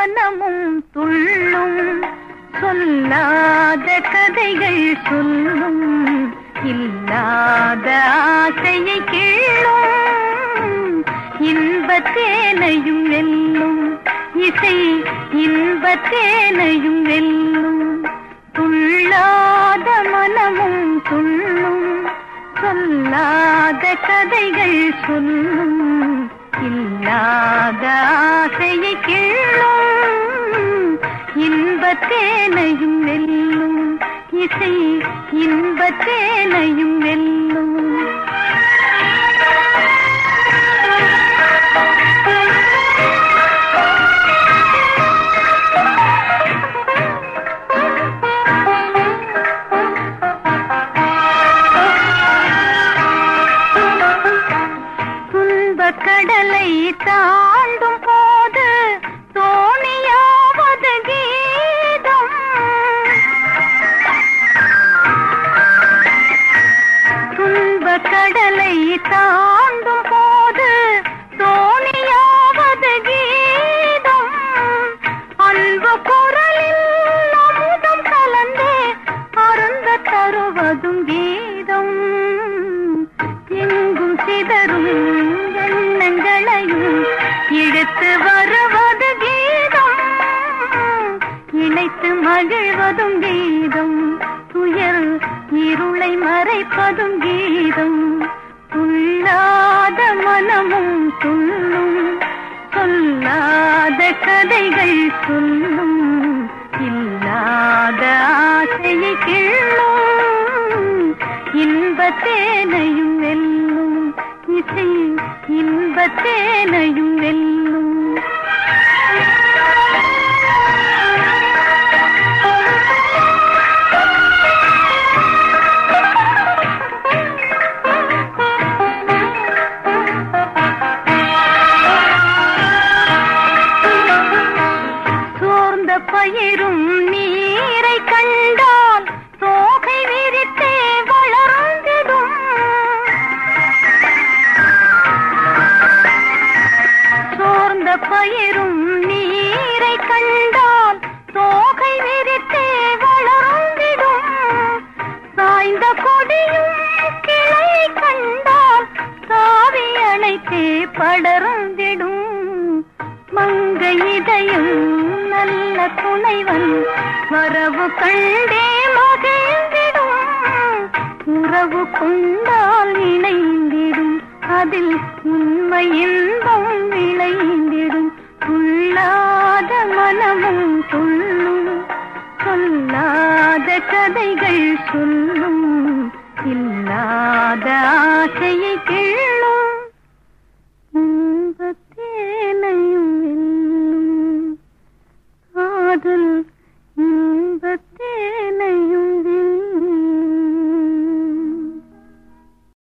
மனமும் துள்ளும் சொல்லாத கதைகள் சொல்லும் இல்லாத ஆசையை கிள்ளும் இன்பத்தேனையும் வெல்லும் இசை இன்பத்தேனையும் வெல்லும் துள்ளாத மனமும் துள்ளும் சொல்லாத கதைகள் சொல்லும் இல்லாத ஆசையை கிள்ளும் இன்பத்தேனையும் வெல்லும் இசை இன்பத்தேனையும் வெல்லும் துன்பக் கடலை தாண்டும் போது தோணியாவது கீதம் துன்பக் கடலை தாண்டும் போது தோணியாவது கீதம் அன்பு குரலில் அமுதம் கலந்து அருந்த தருவதும் கீதம் எங்கும் சிதறும் எண்ணங்களையும் இழுத்து வருவது கீதம் இணைத்து மகிழ்வதும் கீதம் துயர் இருளை மறைப்பதும் கீதம் துள்ளாத மனமும் துள்ளும் சொல்லாத கதைகள் சொல்லும் இல்லாத ஆசையை கிள்ளும் இன்பத்தேனையும் வெல்லும் இசை இன்பத்தேனையும் வெல்லும் சோர்ந்த பயிரும் நீரை கண்டால் தோகை விரித்தே வளர்ந்திடும் சோர்ந்த பயிரும் நீரை கண்டால் தோகை விரித்தே வளர்ந்திடும் சாய்ந்த கொடியும் கிளை கண்டால் சாவி அணைத்தே படர்ந்திடும் மங்க இதயம் நல்ல துணைவன் வரவு கண்டே மகிழ்ந்திடும் உறவு கொண்டால் இணைந்திடும் அதில் உண்மை இன்பம் விளைந்திடும் துள்ளாத மனமும் துள்ளும் சொல்லாத கதைகள் சொல்லும் இல்லாத